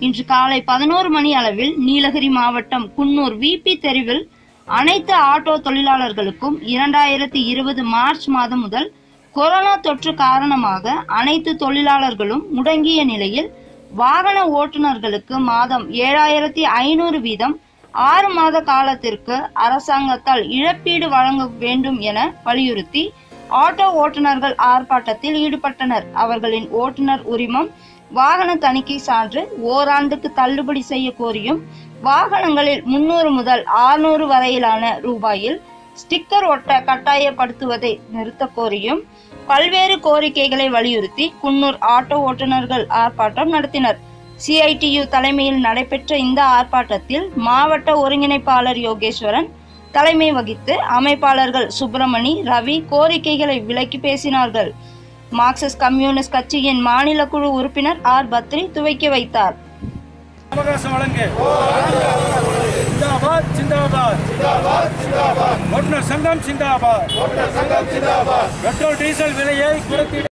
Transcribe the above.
இன்று காலை பதினோரு மணி அளவில் நீலகிரி மாவட்டம் குன்னூர் விபி தெருவில் அனைத்து ஆட்டோ தொழிலாளர்களுக்கும் இரண்டாயிரத்தி இருபது மார்ச் மாதம் முதல் கொரோனா தொற்று காரணமாக அனைத்து தொழிலாளர்களும் முடங்கிய நிலையில் வாகன ஓட்டுநர்களுக்கு மாதம் ஏழாயிரத்தி ஐநூறு வீதம் ஆறு மாத காலத்திற்கு அரசாங்கத்தால் இழப்பீடு வழங்க வேண்டும் என வலியுறுத்தி ஆட்டோ ஓட்டுநர்கள் ஆர்ப்பாட்டத்தில் ஈடுபட்டனர் அவர்களின் ஓட்டுநர் உரிமம் வாகன தணிக்கை சான்று ஓராண்டுக்கு தள்ளுபடி செய்ய கோரியும் வாகனங்களில் முன்னூறு முதல் ஆறுநூறு வரையிலான ரூபாயில் ஸ்டிக்கர் ஒட்ட கட்டாயப்படுத்துவதை நிறுத்த கோரியும் பல்வேறு கோரிக்கைகளை வலியுறுத்தி குன்னூர் ஆட்டோ ஓட்டுநர்கள் ஆர்ப்பாட்டம் நடத்தினர் சிஐடியு தலைமையில் நடைபெற்ற இந்த ஆர்ப்பாட்டத்தில் மாவட்ட ஒருங்கிணைப்பாளர் யோகேஸ்வரன் தலைமை வகித்து அமைப்பாளர்கள் சுப்பிரமணி ரவி கோரிக்கைகளை விலக்கி பேசினார்கள் மார்க்சிஸ்ட் கம்யூனிஸ்ட் கட்சியின் மாநில குழு உறுப்பினர் ஆர் பத்ரி துவக்கி வைத்தார் அவகாசம் வழங்கு சிந்தாபாத் சிந்தாபாத் ஓட்டுநர் சங்கம் சிந்தாபாத் பெட்ரோல் டீசல் விலையை குறைத்து